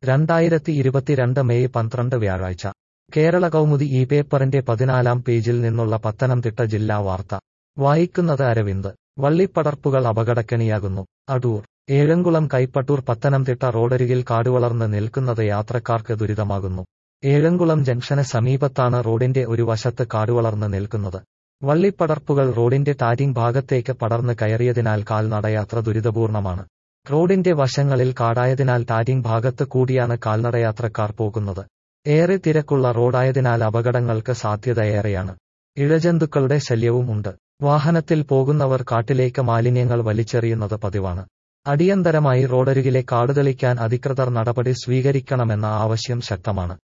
രണ്ടായിരത്തി ഇരുപത്തിരണ്ട് മെയ് പന്ത്രണ്ട് വ്യാഴാഴ്ച കേരള കൗമുദി ഈ പേപ്പറിന്റെ പതിനാലാം പേജിൽ നിന്നുള്ള പത്തനംതിട്ട ജില്ലാ വാർത്ത വായിക്കുന്നത് അരവിന്ദ് വള്ളിപ്പടർപ്പുകൾ അപകടക്കെണിയാകുന്നു അടൂർ ഏഴംകുളം കൈപ്പട്ടൂർ പത്തനംതിട്ട റോഡരികിൽ കാടുവളർന്ന് നിൽക്കുന്നത് യാത്രക്കാർക്ക് ദുരിതമാകുന്നു ഏഴംകുളം ജംഗ്ഷന് സമീപത്താണ് റോഡിന്റെ ഒരു വശത്ത് കാടുവളർന്ന് നിൽക്കുന്നത് വള്ളിപ്പടർപ്പുകൾ റോഡിന്റെ ടാരിംഗ് ഭാഗത്തേക്ക് പടർന്ന് കയറിയതിനാൽ കാൽനടയാത്ര ദുരിതപൂർണമാണ് റോഡിന്റെ വശങ്ങളിൽ കാടായതിനാൽ ടാരിംഗ് ഭാഗത്ത് കൂടിയാണ് കാൽനടയാത്രക്കാർ പോകുന്നത് ഏറെ തിരക്കുള്ള റോഡായതിനാൽ അപകടങ്ങൾക്ക് സാധ്യതയേറെയാണ് ഇഴജന്തുക്കളുടെ ശല്യവും ഉണ്ട് വാഹനത്തിൽ പോകുന്നവർ കാട്ടിലേക്ക് മാലിന്യങ്ങൾ വലിച്ചെറിയുന്നത് പതിവാണ് അടിയന്തരമായി റോഡരികിലെ കാടുതെളിക്കാൻ അധികൃതർ നടപടി സ്വീകരിക്കണമെന്ന ആവശ്യം ശക്തമാണ്